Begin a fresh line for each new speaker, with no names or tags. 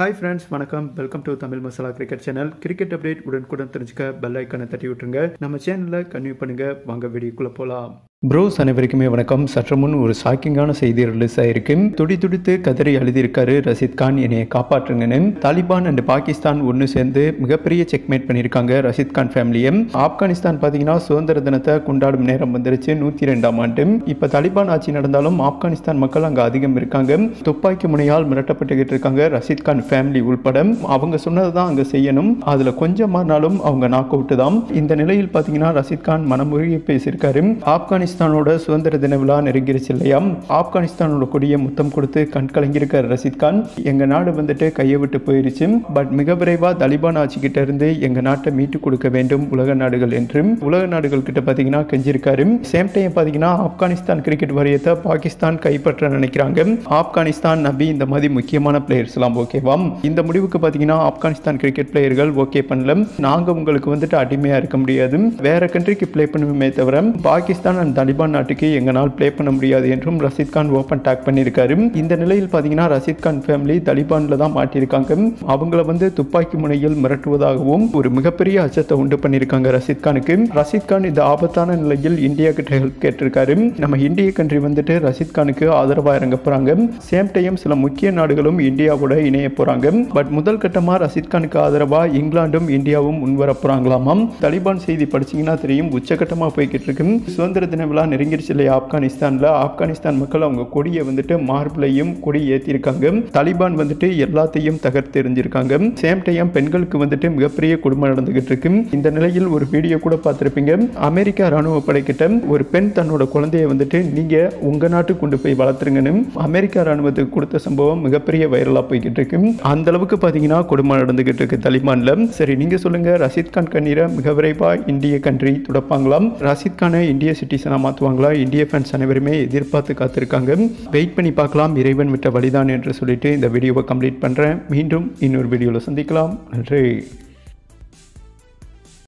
hi friends வணக்கம் welcome to Tamil masala cricket channel cricket update உடனுக்குடன் தெரிஞ்சுக்க பெல் ஐக்கனை தட்டி விட்டுருங்க நம்ம சேனலில் கன்வியூ பண்ணுங்க வாங்க வீடியோக்குள்ளே போகலாம் ப்ரோஸ் அனைவருக்குமே வணக்கம் சற்று முன் ஒரு ஷாக்கிங்கான செய்தி ரிலீஸ் ஆயிருக்கு துடி துடித்து கதறி எழுதியிருக்காரு ரஷீத் கான் என்னைய காப்பாற்றுங்கன்னு தாலிபான் அண்ட் பாகிஸ்தான் ஒன்று சேர்ந்து மிகப்பெரிய செக்மேட் பண்ணியிருக்காங்க ரஷீத் கான் ஃபேமிலியை ஆப்கானிஸ்தான் பார்த்தீங்கன்னா சுதந்திர தினத்தை கொண்டாடும் நேரம் வந்துருச்சு நூற்றி ரெண்டாம் ஆண்டு இப்போ தாலிபான் ஆட்சி நடந்தாலும் ஆப்கானிஸ்தான் மக்கள் அங்கே அதிகம் இருக்காங்க துப்பாக்கி முனையால் மிரட்டப்பட்டுக்கிட்டு இருக்காங்க ரஷீத் கான் ஃபேமிலி உள்பட அவங்க சொன்னது தான் அங்கே செய்யணும் அதில் கொஞ்சம் மாறினாலும் அவங்க நாக் அவுட் தான் இந்த நிலையில் பார்த்தீங்கன்னா ரஷீத் கான் மனமுருகி பேசியிருக்காரு ஆப்கானிஸ்தானோட சுதந்திர தின விழா நெருங்கிருச்சு இல்லையா ஆப்கானிஸ்தானோட கொடியை முத்தம் கொடுத்து கண் கலங்கியிருக்கார் ரஷீத் கான் எங்க நாடு வந்துட்டு கையை விட்டு போயிருச்சு பட் மிக விரைவாக தலிபான் ஆட்சி கிட்ட இருந்து எங்க நாட்டை மீட்டு கொடுக்க வேண்டும் உலக நாடுகள் என்று உலக நாடுகள் கிட்ட பார்த்தீங்கன்னா கெஞ்சிருக்காரு சேம் டைம் பார்த்தீங்கன்னா ஆப்கானிஸ்தான் கிரிக்கெட் வாரியத்தை பாகிஸ்தான் கைப்பற்ற நினைக்கிறாங்க ஆப்கானிஸ்தான் நபி இந்த மாதிரி முக்கியமான பிளேயர்ஸ் எல்லாம் ஓகேவா இந்த முடிவுக்கு பார்த்தீங்கன்னா ஆப்கானிஸ்தான் கிரிக்கெட் பிளேயர்கள் ஓகே பண்ணல நாங்க உங்களுக்கு வந்துட்டு அடிமையா இருக்க முடியாது வேற கண்ட்ரிக்கு ப்ளே பண்ணுவோமே தவிர பாகிஸ்தான் அண்ட் தலிபான் நாட்டுக்கு எங்களால் ப்ளே பண்ண முடியாது என்றும் ரஷீத் கான் ஓப்பன் டாக் பண்ணியிருக்காரு இந்த நிலையில் பார்த்தீங்கன்னா ரஷீத் கான் ஃபேமிலி தலிபான்ல தான் மாட்டியிருக்காங்க அவங்கள வந்து துப்பாக்கி முனையில் மிரட்டுவதாகவும் ஒரு மிகப்பெரிய அச்சத்தை உண்டு பண்ணியிருக்காங்க ரஷீத் கானுக்கு ரஷீத் கான் இந்த ஆபத்தான நிலையில் இந்தியா கிட்ட ஹெல்ப் கேட்டிருக்காரு நம்ம இந்திய கண்ட்ரி வந்துட்டு ரஷீத் கானுக்கு ஆதரவாக இறங்க போறாங்க சேம் டைம் சில முக்கிய நாடுகளும் இந்தியாவோட இணைய போறாங்க பட் முதல் கட்டமா ரஷீத் கானுக்கு ஆதரவா இங்கிலாந்தும் இந்தியாவும் முன்வர போறாங்களாமாம் தலிபான் செய்தி படிச்சீங்கன்னா தெரியும் உச்சகட்டமா போய்கிட்டு இருக்கு சுதந்திர தின விழா நெருங்கிருச்சு இல்லையா ஆப்கானிஸ்தான்ல ஆப்கானிஸ்தான் மக்கள் அவங்க கொடியை வந்துட்டு மார்பிளையும் கொடி ஏற்றிருக்காங்க தலிபான் வந்துட்டு எல்லாத்தையும் தகர்த்து எறிஞ்சிருக்காங்க சேம் டைம் பெண்களுக்கு வந்துட்டு மிகப்பெரிய குடும்பம் நடந்துகிட்டு இருக்கு இந்த நிலையில் ஒரு வீடியோ கூட பார்த்திருப்பீங்க அமெரிக்கா ராணுவ படைக்கிட்ட ஒரு பெண் தன்னோட குழந்தைய வந்துட்டு நீங்க உங்க நாட்டுக்கு கொண்டு போய் வளர்த்துருங்கன்னு அமெரிக்கா ராணுவத்துக்கு கொடுத்த சம்பவம் மிகப்பெரிய வைரலா போய்கிட்டு இருக்கு அந்த அளவுக்கு பாத்தீங்கன்னா குடும்பம் நடந்துகிட்டு இருக்கு தலிபான்ல சரி நீங்க சொல்லுங்க ரஷீத் கான் கண்ணீரை மிக விரைவா இந்திய கண்ட்ரி துடப்பாங்களாம் ரஷீத் கானை இந்திய சிட்டிசனா மாத்துவாங்களா இந்திய ஃபேன்ஸ் அனைவருமே எதிர்பார்த்து காத்திருக்காங்க வெயிட் பண்ணி பார்க்கலாம் இறைவன் விட்ட வழிதான் என்று சொல்லிட்டு இந்த வீடியோவை கம்ப்ளீட் பண்றேன் மீண்டும் இன்னொரு வீடியோவில் சந்திக்கலாம் நன்றி